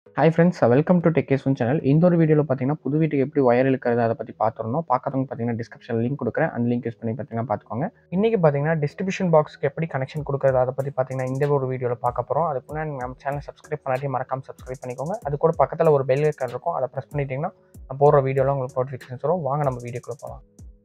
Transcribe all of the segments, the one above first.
hi friends welcome to டெக்கேஸ்வன் channel இந்த ஒரு வீடியோவில் பார்த்தீங்கன்னா புது வீட்டுக்கு எப்படி ஒயர் இழுக்கிறது அதை பற்றி பார்த்துருந்தோம் பார்க்காதவங்க பார்த்தீங்கன்னா டிஸ்கிரிப்ஷன் லிங்க் கொடுக்குறேன் அந்த லிங்க் யூஸ் பண்ணி பார்த்தீங்கன்னா பார்த்துக்கோங்க இன்றைக்கி பார்த்தீங்கன்னா டிஸ்ட்ரிபியூஷன் பாக்ஸ்க்கு எப்படி கனெக்ஷன் கொடுக்குறது அதை பற்றி பார்த்தீங்கன்னா இந்த ஒரு வீடியோவில் பார்க்க போகிறோம் அதுக்கு முன்னாடி நம்ம சேனல் சப்ஸ்கிரைப் பண்ணாட்டி மறக்காம சப்ஸ்கிரைப் பண்ணிக்கோங்க அது கூட பக்கத்தில் ஒரு பெல் ஐக்கான் இருக்கும் அதை ப்ரெஸ் பண்ணிட்டீங்கன்னா நான் போடுற வீடியோலாம் உங்களுக்கு நோட்டிஃபிகேஷன்ஸ் வரும் வாங்க நம்ம வீடியோக்குள்ள போகலாம்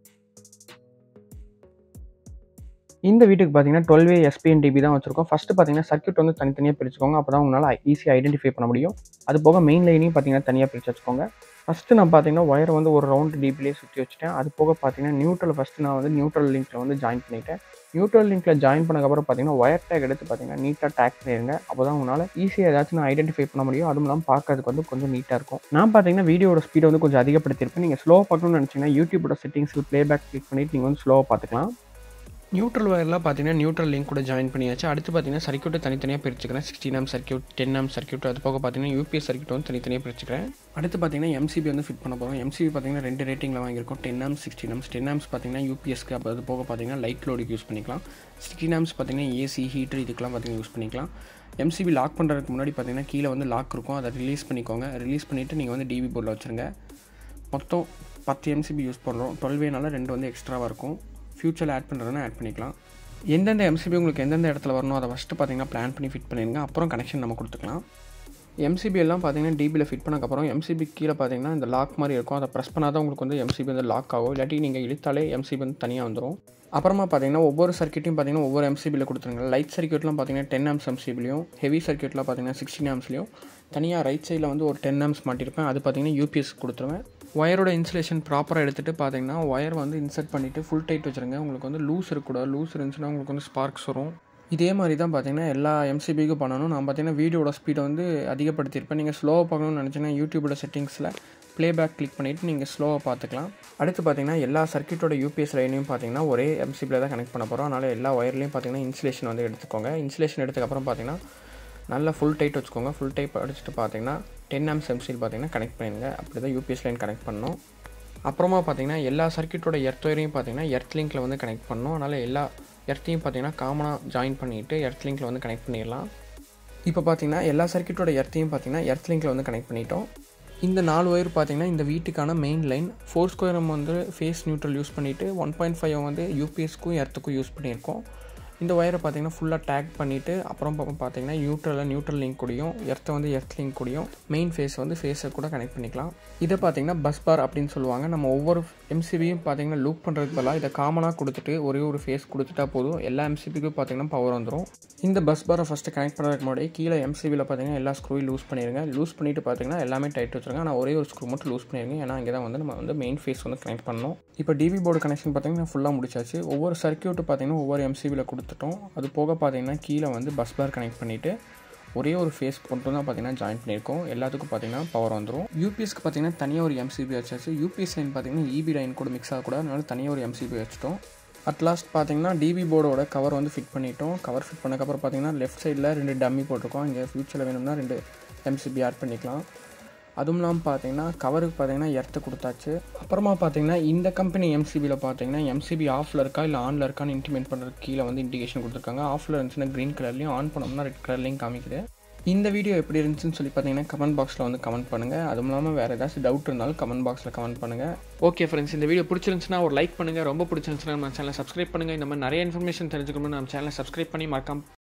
இந்த வீட்டுக்கு பார்த்தீங்கன்னா டுவெல் வே எஸ்பிஎன் டிபி தான் வச்சிருக்கோம் ஃபஸ்ட்டு பார்த்தீங்கன்னா சர்க்யூட் வந்து தனித்தனியாக பிரிச்சுக்கோங்க அப்போ தான் உங்களால் ஈஸியாக ஐடென்டிஃபை பண்ண முடியும் அது போக மெயின் லைனையும் பார்த்தீங்கன்னா தனியாக பிரித்து வச்சுக்கோங்க ஃபஸ்ட்டு நான் பார்த்தீங்கன்னா ஒயரை வந்து ஒரு ரவுண்ட் டிபிலே சுற்றி வச்சுட்டேன் அது போக பார்த்தீங்கன்னா நியூட்ரல் ஃபஸ்ட்டு நான் வந்து நியூட்ரல் லிங்க்கில் வந்து ஜாயின் பண்ணிட்டேன் நியூட்ரல் லிங்க்கில் ஜாயின் பண்ணக்கப்புறம் பார்த்தீங்கன்னா ஒயர் டேக் எடுத்து பார்த்தீங்கன்னா நீட்டாக டேக் பண்ணிடுங்க அப்போ தான் உங்களால் ஈஸியாக ஏதாச்சும் நான் ஐடென்டிஃபை பண்ண முடியும் அதுவும் இல்லாமல் பார்க்கறதுக்கு வந்து கொஞ்சம் நீட்டாக இருக்கும் நான் பார்த்தீங்கன்னா வீடியோட ஸ்பீடை வந்து கொஞ்சம் அதிகப்படுத்தியிருப்பேன் நீங்கள் ஸ்லோவாக பார்க்கணும்னு நினச்சிங்கன்னா யூடியூபோட செட்டிங்ஸில் ப்ளேபேக் கிளிக் பண்ணிட்டு நீங்கள் வந்து ஸ்லோவாக பார்த்துக்கலாம் நியூட்ரல் ஒயர்லாம் பார்த்தீங்கன்னா நியூட்ரல் லிங்க் கூட ஜாயின் பண்ணியாச்சு அடுத்து பார்த்தீங்கன்னா சர்க்யூட்டை தனித்தனியாக பிரிச்சுக்கிறேன் sixteen amp circuit ten amp circuit அது போக பார்த்தீங்கன்னா யூபிஎஸ் சர்க்யூட் வந்து தனித்தனியாக பிரிச்சுக்கிறேன் அடுத்து பார்த்தீங்கன்னா எம்சிபி வந்து ஃபிட் பண்ண போகிறோம் எம்சிபி பார்த்தீங்கன்னா ரெண்டு ரேட்டிங்கில் வாங்கியிருக்கோம் ten amps sixteen amps ten amps பார்த்தீங்கன்னா யூபிஎஸ்க்கு அப்போ அது போக பார்த்தீங்கன்னா லைட் லோடுக்கு யூஸ் பண்ணிக்கலாம் சிக்ஸ்டீன் ஆம்ஸ் பார்த்தீங்கன்னா ஏசி ஹீட்டர் இதுக்கெல்லாம் பார்த்தீங்கன்னா யூஸ் பண்ணிக்கலாம் எம்சிபி லாக் பண்ணுறதுக்கு முன்னாடி பார்த்தீங்கன்னா கீழே வந்து லாக் இருக்கும் அதை ரிலீஸ் பண்ணிக்கோங்க ரிலீஸ் பண்ணிவிட்டு நீங்கள் வந்து டிவி போர்டில் வச்சுருங்க மொத்தம் பத்து எம்சிபி யூஸ் பண்ணுறோம் டுவெல் வேனால ரெண்டு வந்து எக்ஸ்ட்ராவாக இருக்கும் ஃப்யூச்சரில் ஆட் பண்ணுறதுனா ஆட் பண்ணிக்கலாம் எந்தெந்த எம்சிபி உங்களுக்கு எந்தெந்த இடத்துல வரணும் அதை ஃபஸ்ட்டு பார்த்தீங்கன்னா பிளான் பண்ணி ஃபிட் பண்ணிடுங்க அப்புறம் கனெக்ஷன் நம்ம கொடுத்துக்கலாம் எம்சிபி எல்லாம் பார்த்தீங்கன்னா டிபியில் ஃபிட் பண்ணக்கப்புறம் எம்சிபி கீழே பார்த்தீங்கன்னா இந்த லாக் மாதிரி இருக்கும் அதை ப்ரெஸ் பண்ணால் தான் உங்களுக்கு வந்து எம்சிபி வந்து லாக் ஆகும் இல்லாட்டி நீங்கள் இழுத்தாலே எம்சிபி வந்து தனியாக வந்துடும் அப்புறமா பார்த்தீங்கன்னா ஒவ்வொரு சர்க்கியூட்டையும் பார்த்தீங்கன்னா ஒவ்வொரு எம்சிபியில் கொடுத்துருங்க லைட் சர்க்கியூட்லாம் பார்த்தீங்கன்னா டென் ஆம்ஸ் எம்சிபிலையும் ஹெவி சர்க்கியூட்லாம் பார்த்தீங்கன்னா சிக்ஸ்டீன் ஆம்ஸ்லையும் தனியாக ரைட் சைடில் வந்து ஒரு டென் ஆம்ஸ் மாட்டியிருப்பேன் அது பார்த்தீங்கன்னா யூபிஎஸ் கொடுத்துருவேன் ஒயரோட இன்சுலேஷன் ப்ராப்பராக எடுத்துகிட்டு பார்த்தீங்கன்னா ஒயர் வந்து இன்சர்ட் பண்ணிவிட்டு ஃபுல் டைட் வச்சுருங்க உங்களுக்கு வந்து லூஸ் இருக்கக்கூடாது லூஸ் இருந்துச்சுன்னா உங்களுக்கு வந்து ஸ்பார்க்ஸ் வரும் இதே மாதிரி தான் பார்த்தீங்கன்னா எல்லா எம்சிபிக்கும் பண்ணணும் நான் பார்த்தீங்கன்னா வீடியோட ஸ்பீடை வந்து அதிகப்படுத்தியிருப்பேன் நீங்கள் ஸ்லோவாக பார்க்கணும்னு நினச்சிங்கன்னா யூடியூபோட செட்டிங்ஸில் ப்ளேபேக் கிளிக் பண்ணிவிட்டு நீங்கள் ஸ்லோவாக பார்த்துக்கலாம் அடுத்து பார்த்தீங்கன்னா எல்லா சர்க்கியூட்டோட யூபிஎஸ் லைனையும் பார்த்தீங்கன்னா ஒரே எம்சிபியில் தான் கனெக்ட் பண்ண போகிறோம் அதனால் எல்லா ஒயர்லையும் பார்த்தீங்கன்னா இன்சுலேஷன் வந்து எடுத்துக்கோங்க இன்சுலேஷன் எடுத்ததுக்கப்புறம் பார்த்தீங்கன்னா நல்லா ஃபுல் டைட் வச்சுக்கோங்க ஃபுல் டைட் அடிச்சுட்டு பார்த்தீங்கன்னா டென் ஆம்ஸ் எம்சில் பார்த்தீங்கன்னா கனெக்ட் பண்ணிடுங்க அப்படி தான் யூபிஎஸ் லைன் கனெக்ட் பண்ணணும் அப்புறமா பார்த்தீங்கன்னா எல்லா சர்க்கியூட்டோட எர்த் ஒயரையும் பார்த்தீங்கன்னா எர்த் லிங்க்கில் வந்து கனெக்ட் பண்ணணும் அதனால் எல்லா எர்த்தையும் பார்த்தீங்கன்னா காமனாக ஜாயின் பண்ணிவிட்டு எர்த் லிங்க்கில் வந்து கனெக்ட் பண்ணிடலாம் இப்போ பார்த்தீங்கன்னா எல்லா சர்க்கியூட்டோட எர்த்தையும் பார்த்தீங்கன்னா எர்த் லிங்க்கில் வந்து கனெக்ட் பண்ணிட்டோம் இந்த நாலு ஒயர் பார்த்தீங்கன்னா இந்த வீட்டுக்கான மெயின் லைன் ஃபோர் ஸ்கொயர் வந்து ஃபேஸ் நியூட்ரல் யூஸ் பண்ணிவிட்டு ஒன் பாயிண்ட் ஃபைவ் வந்து யூபிஎஸ்க்கும் எர்த்துக்கும் யூஸ் பண்ணியிருக்கோம் இந்த ஒயரை பார்த்தீங்கன்னா ஃபுல்லாக டேக் பண்ணிவிட்டு அப்புறம் பார்த்தீங்கன்னா நியூட்ரலில் நியூட்ரல் லிங்க் கூடயும் எர்த்தை வந்து எர்த் லிங்க் கூடயும் மெயின் ஃபேஸ் வந்து ஃபேஸை கூட கனெக்ட் பண்ணிக்கலாம் இதை பார்த்தீங்கன்னா பஸ் பார் அப்படின்னு சொல்லுவாங்க நம்ம ஒவ்வொரு எம்சிபியும் பார்த்தீங்கன்னா லூப் பண்ணுறதுக்கு பதிலாக இதை காமனாக கொடுத்துட்டு ஒரே ஒரு ஃபேஸ் கொடுத்துட்டா போதும் எல்லா எம்சிபிக்கும் பார்த்தீங்கன்னா பவர் வந்துடும் இந்த பஸ் பாரை ஃபஸ்ட்டு கனெக்ட் பண்ணுறதுக்கு முன்னாடி கீழே எம்சிபியில் பார்த்தீங்கன்னா எல்லா ஸ்க்ரூவையும் லூஸ் பண்ணிடுங்க லூஸ் பண்ணிவிட்டு பார்த்தீங்கன்னா எல்லாமே டைட் வச்சுருங்க ஆனால் ஒரே ஒரு ஸ்க்ரூ மட்டும் லூஸ் பண்ணிடுங்க ஏன்னா இங்கே தான் வந்து நம்ம வந்து மெயின் ஃபேஸ் வந்து கனெக்ட் பண்ணணும் இப்போ டிவி போர்டு கனெக்ஷன் பார்த்தீங்கன்னா ஃபுல்லாக முடிச்சாச்சு ஒவ்வொரு சர்க்கியூட்டு பார்த்தீங்கன்னா ஒவ்வொரு எம்சிபியில் கொடுத்துட்டோம் அது போக பார்த்தீங்கன்னா கீழே வந்து பஸ் பார் கனெக்ட் பண்ணிவிட்டு ஒரே ஒரு ஃபேஸ் மட்டும் தான் பார்த்தீங்கன்னா ஜாயின் பண்ணியிருக்கோம் எல்லாத்துக்கும் பார்த்தீங்கன்னா பவர் வந்துடும் யூபிஎஸ்க்கு பார்த்தீங்கன்னா தனியாக ஒரு எம்சிபி வச்சாச்சு யூபிஎஸ் லைன் பார்த்தீங்கன்னா இபி லைன் கூட மிக்ஸ் ஆகக்கூடாது அதனால தனியாக ஒரு எம்சிபி வச்சுட்டோம் அட் லாஸ்ட் பார்த்தீங்கன்னா டிவி போர்டோட கவர் வந்து ஃபிட் பண்ணிட்டோம் கவர் ஃபிட் பண்ணக்கப்புறம் பார்த்தீங்கன்னா லெஃப்ட் சைடில் ரெண்டு டம்மி போட்டிருக்கோம் இங்கே ஃபியூச்சரில் வேணும்னா ரெண்டு எம்சிபி ஆட் பண்ணிக்கலாம் அதுவும் இல்லாமல் பார்த்தீங்கன்னா கவருக்கு பார்த்தீங்கன்னா எர்த்து கொடுத்தாச்சு அப்புறமா பார்த்தீங்கன்னா இந்த கம்பெனி எம்சிபியில் பார்த்தீங்கன்னா எம்சிபி ஆஃபில் இருக்கா இல்லை ஆனில் இருக்கான்னு இன்டிமேட் பண்ணுறதுக்கு கீழே வந்து இண்டிகேஷன் கொடுத்துருக்காங்க ஆஃபில் இருந்துச்சுன்னா க்ரீன் கலர்லையும் ஆன் பண்ணோம்னா ரெட் கலர்லையும் காமிக்குது இந்த வீடியோ எப்படி இருந்துச்சுன்னு சொல்லி பார்த்தீங்கன்னா கமெண்ட் பாக்ஸில் வந்து கமெண்ட் பண்ணுங்கள் அதுவும் இல்லாமல் வேறு ஏதாச்சும் டவுட் இருந்தாலும் கமெண்ட் பாக்ஸில் கமெண்ட் பண்ணுங்கள் ஓகே ஃப்ரெண்ட்ஸ் இந்த வீடியோ பிடிச்சிருந்துச்சுன்னா ஒரு லைக் பண்ணுங்கள் ரொம்ப பிடிச்சிருந்துச்சுன்னா நம்ம சேனலை சப்ஸ்கிரைப் பண்ணுங்கள் இந்த மாதிரி நிறைய இன்ஃபர்மேஷன் தெரிஞ்சுக்கணும்னு நம்ம சேனலை சப்ஸ்கிரைப் பண்ணி மறக்காம